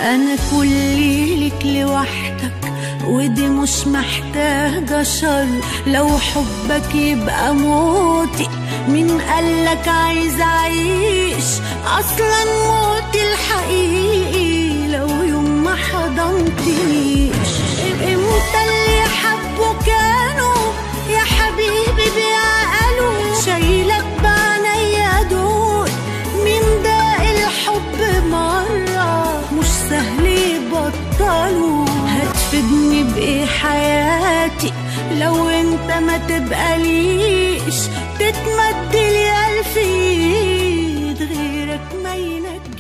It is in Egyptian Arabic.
انا كلي لك لوحدك ودي مش محتاجة شر لو حبك يبقى موتي مين قالك عايز اعيش اصلا موتي الحقيقي لو يوم ما حضنتنيش امتى اللي حبوا كانوا يا حبيبي بيعقلوا شايلك بعينيا دول مين ده الحب مرة مش سهل يبطلوا هتفيدني بايه حياتي لو انت ما تبقى ليش تتمد لي الف ايد غيرك ما ينجي